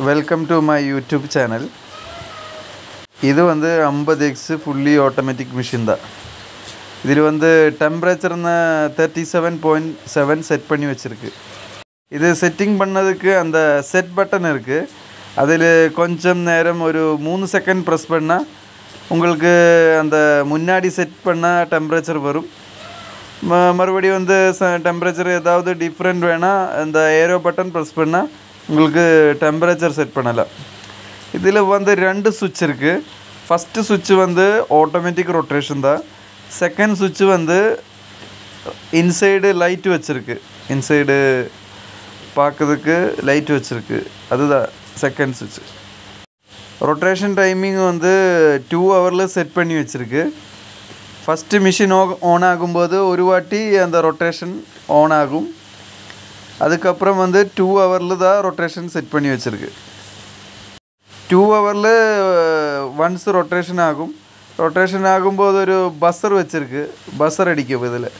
welcome to my YouTube channel இது வந்து ஐம்பது எக்ஸு ஃபுல்லி ஆட்டோமேட்டிக் மிஷின் தான் இதில் வந்து டெம்பரேச்சர்னு thirty seven point seven set பண்ணி வச்சுருக்கு இது செட்டிங் பண்ணதுக்கு அந்த செட் பட்டன் இருக்குது அதில் கொஞ்சம் நேரம் ஒரு மூணு செகண்ட் ப்ரெஸ் பண்ணால் உங்களுக்கு அந்த முன்னாடி செட் பண்ண டெம்பரேச்சர் வரும் ம- மறுபடியும் வந்து டெம்பரேச்சர் ஏதாவது டிஃப்ரெண்ட் வேணால் அந்த ஏரோ பட்டன் ப்ரெஸ் பண்ணால் உங்களுக்கு டெம்பரேச்சர் செட் பண்ணலாம் இதில் வந்து ரெண்டு சுவிட்ச் இருக்குது ஃபஸ்ட்டு சுவிட்ச் வந்து ஆட்டோமேட்டிக் ரொட்டேஷன் தான் செகண்ட் சுவிட்ச் வந்து இன்சைடு லைட் வச்சுருக்கு இன்சைடு பார்க்கறதுக்கு லைட் வச்சுருக்கு அதுதான் செகண்ட் சுவிட்ச் ரொட்டேஷன் டைமிங் வந்து டூ ஹவரில் செட் பண்ணி வச்சுருக்கு ஃபஸ்ட்டு மிஷின் ஆன் ஆகும்போது ஒரு வாட்டி அந்த ரொட்டேஷன் ஆன் ஆகும் அதுக்கப்புறம் வந்து டூ ஹவரில் தான் ரொட்டேஷன் செட் பண்ணி வச்சுருக்கு டூ ஹவரில் ஒன்ஸ் ரொட்டேஷன் ஆகும் ரொட்டேஷன் ஆகும்போது ஒரு பஸ்ஸர் வச்சுருக்கு பஸ்ஸர் அடிக்கும் இதில்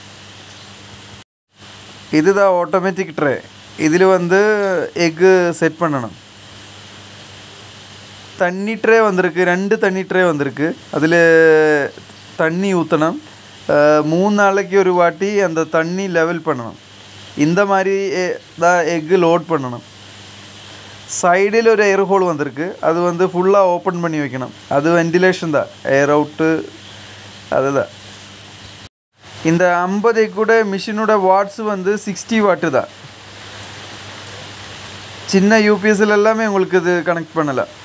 இதுதான் ஆட்டோமேட்டிக் ட்ரே இதில் வந்து எக்கு செட் பண்ணணும் தண்ணி ட்ரே வந்திருக்கு ரெண்டு தண்ணி ட்ரே வந்திருக்கு அதில் தண்ணி ஊற்றணும் மூணு நாளைக்கு ஒரு வாட்டி அந்த தண்ணி லெவல் பண்ணணும் இந்த மாதிரி எ- தான் எக்கு லோட் பண்ணணும் சைடில் ஒரு ஏர் ஹோல் வந்திருக்கு அது வந்து ஃபுல்லாக ஓப்பன் பண்ணி வைக்கணும் அது வென்டிலேஷன் தான் ஏர் அவுட்டு அதுதான் இந்த ஐம்பது கூட மிஷினோட வாட்ஸ் வந்து சிக்ஸ்டி வாட்டு தான் சின்ன யூபிஎஸ்ல எல்லாமே உங்களுக்கு இது கனெக்ட் பண்ணலாம்